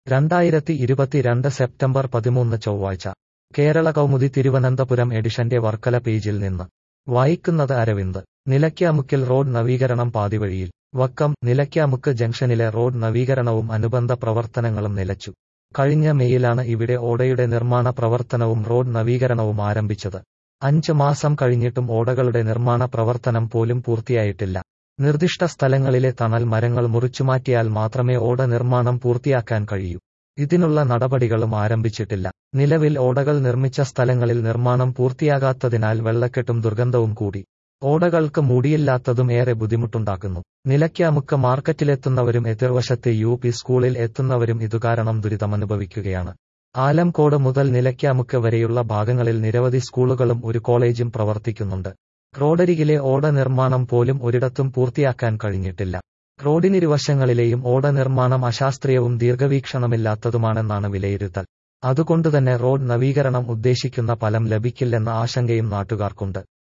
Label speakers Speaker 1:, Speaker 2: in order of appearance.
Speaker 1: രണ്ടായിരത്തി ഇരുപത്തിരണ്ട് സെപ്റ്റംബർ പതിമൂന്ന് ചൊവ്വാഴ്ച കേരള കൗമുദി തിരുവനന്തപുരം എഡിഷന്റെ വർക്കല പേജിൽ നിന്ന് വായിക്കുന്നത് അരവിന്ദ് നിലയ്ക്കാമുക്കിൽ റോഡ് നവീകരണം പാതിവഴിയിൽ വക്കം നിലയ്ക്കാമുക്ക് ജംഗ്ഷനിലെ റോഡ് നവീകരണവും അനുബന്ധ പ്രവർത്തനങ്ങളും നിലച്ചു കഴിഞ്ഞ മെയിലാണ് ഇവിടെ ഓടയുടെ നിർമ്മാണ പ്രവർത്തനവും റോഡ് നവീകരണവും ആരംഭിച്ചത് അഞ്ച് മാസം കഴിഞ്ഞിട്ടും ഓടകളുടെ നിർമ്മാണ പ്രവർത്തനം പോലും പൂർത്തിയായിട്ടില്ല നിർദ്ദിഷ്ട സ്ഥലങ്ങളിലെ തണൽ മരങ്ങൾ മുറിച്ചുമാറ്റിയാൽ മാത്രമേ ഓട നിർമ്മാണം പൂർത്തിയാക്കാൻ കഴിയൂ ഇതിനുള്ള നടപടികളും ആരംഭിച്ചിട്ടില്ല നിലവിൽ ഓടകൾ നിർമ്മിച്ച സ്ഥലങ്ങളിൽ നിർമ്മാണം പൂർത്തിയാകാത്തതിനാൽ വെള്ളക്കെട്ടും ദുർഗന്ധവും കൂടി ഓടകൾക്ക് മൂടിയില്ലാത്തതും ഏറെ ബുദ്ധിമുട്ടുണ്ടാക്കുന്നു നിലയ്ക്കാമുക്ക് മാർക്കറ്റിലെത്തുന്നവരും എതിർവശത്തെ യു പി സ്കൂളിൽ എത്തുന്നവരും ഇതുകാരണം ദുരിതമനുഭവിക്കുകയാണ് ആലംകോട് മുതൽ നിലയ്ക്കാമുക്ക് വരെയുള്ള ഭാഗങ്ങളിൽ നിരവധി സ്കൂളുകളും ഒരു കോളേജും പ്രവർത്തിക്കുന്നുണ്ട് റോഡരികിലെ ഓട നിർമ്മാണം പോലും ഒരിടത്തും പൂർത്തിയാക്കാൻ കഴിഞ്ഞിട്ടില്ല റോഡിനിരുവശങ്ങളിലെയും ഓട നിർമ്മാണം അശാസ്ത്രീയവും ദീർഘവീക്ഷണമില്ലാത്തതുമാണെന്നാണ് വിലയിരുത്തൽ അതുകൊണ്ടുതന്നെ റോഡ് നവീകരണം ഉദ്ദേശിക്കുന്ന ഫലം ലഭിക്കില്ലെന്ന ആശങ്കയും നാട്ടുകാർക്കുണ്ട്